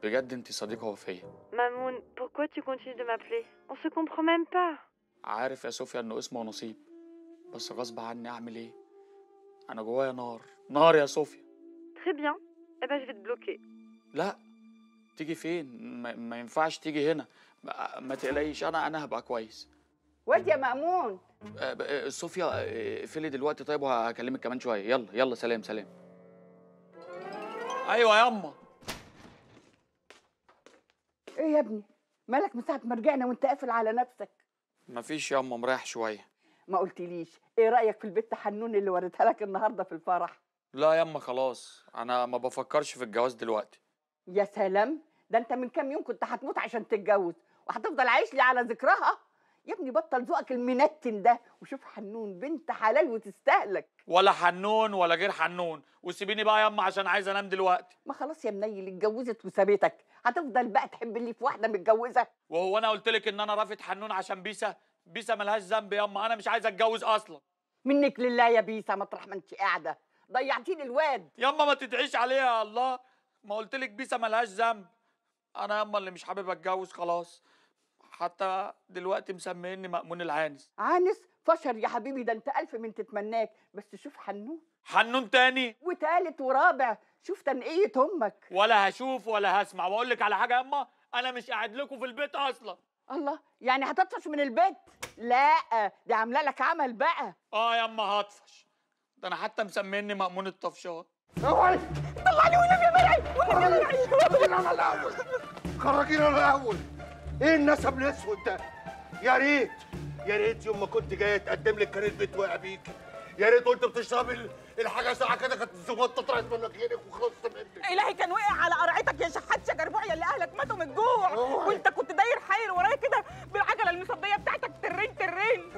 بجد انت صديقة وفية Mamoun, pourquoi tu continues de m'appeler On se comprend même pas. عارف يا صوفيا انه اسمه نصيب بس غصب عني اعمل ايه انا جوايا نار نار يا صوفيا Très bien. Eh ben, je vais te bloquer. لا تيجي فين ما, ما ينفعش تيجي هنا ما, ما تقلقيش انا انا هبقى كويس واد يا مأمون آه، ب- آه، صوفيا آه، اقفلي دلوقتي طيب وهكلمك كمان شويه يلا يلا سلام سلام ايوه ياما ايه يا ابني مالك من ساعة ما رجعنا وانت قافل على نفسك مفيش ياما مريح شويه ما قلتليش ايه رأيك في البت حنون اللي وريتها لك النهاردة في الفرح لا ياما خلاص انا ما بفكرش في الجواز دلوقتي يا سلام ده انت من كام يوم كنت هتموت عشان تتجوز وهتفضل عايش لي على ذكرها يا ابني بطل ذوقك المنتن ده وشوف حنون بنت حلال وتستهلك ولا حنون ولا غير حنون وسيبيني بقى ياما عشان عايز انام دلوقتي ما خلاص يا منيل اتجوزت وسابتك هتفضل بقى تحب اللي في واحدة متجوزة وهو انا قلت لك ان انا رافض حنون عشان بيسا بيسا ملهاش ذنب ياما انا مش عايز اتجوز اصلا منك لله يا بيسا مطرح ما انت قاعدة ضيعتيلي الواد ياما ما تدعيش عليها يا الله ما قلت لك بيسا ملهاش ذنب انا ياما اللي مش حابب اتجوز خلاص حتى دلوقتي مسميني مأمون العانس عانس فشر يا حبيبي ده انت ألف من تتمناك بس شوف حنون حنون تاني وتالت ورابع شوف تنقية أمك ولا هشوف ولا هسمع واقول لك على حاجه ياما انا مش قاعد لكم في البيت اصلا الله يعني هتطفش من البيت لا دي عاملة لك عمل بقى اه ياما هطفش ده انا حتى مسميني مأمون الطفشان اوعي طلعني والنبي يا مرعي والنبي يا مرعي خرجينا انا الاول خرجينا انا الاول ايه النسب الاسود ده يا ريت يا ريت يوم ما كنت جاي تقدم لك كان البيت واقع بيكي يا ريت وانت بتشربي ال- الحاجه ساعه كده كانت الزبطه طلعت من غيرك وخلصت منك الهي كان وقع على قرعتك يا شحات شجربوع يا اللي اهلك ماتوا من الجوع أوه. وانت كنت داير حايل ورايا كده بالعجله المصديه بتاعتك ترين ترين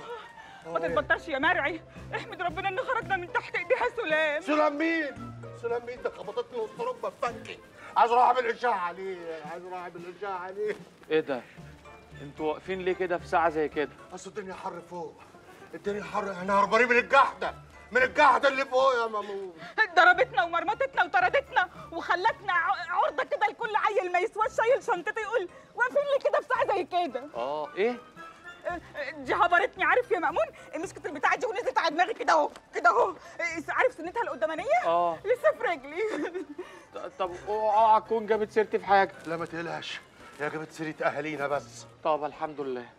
ما تتبطلش يا مرعي احمد ربنا ان خرجنا من تحت ايديها سلام سلام مين؟ سلام مين ده خبطتني وسط ركبه بفكي عايز اروح اعمل اشاعه عليه عايز اروح اعمل اشاعه عليه ايه ده انتوا واقفين ليه كده في ساعه زي كده اصل الدنيا حر فوق الدنيا حر احنا هربانين من الجحده من الجحده اللي فوق يا مامون ضربتنا ومرمطتنا وطردتنا وخلتنا ع- عرضه كده لكل عيل ما يسواش شايل شنطته يقول واقفين لي كده في ساعه زي كده اه ايه دي هبرتني عارف يا مأمون مسكت البتاعه دي ونزلت على دماغي كده اهو كده اهو عارف سنتها القدامانيه اه لسه في رجلي طب اوعى تكون جابت سيرتي في حاجه لا ما تقلقش يا جابت سيره اهالينا بس طب الحمد لله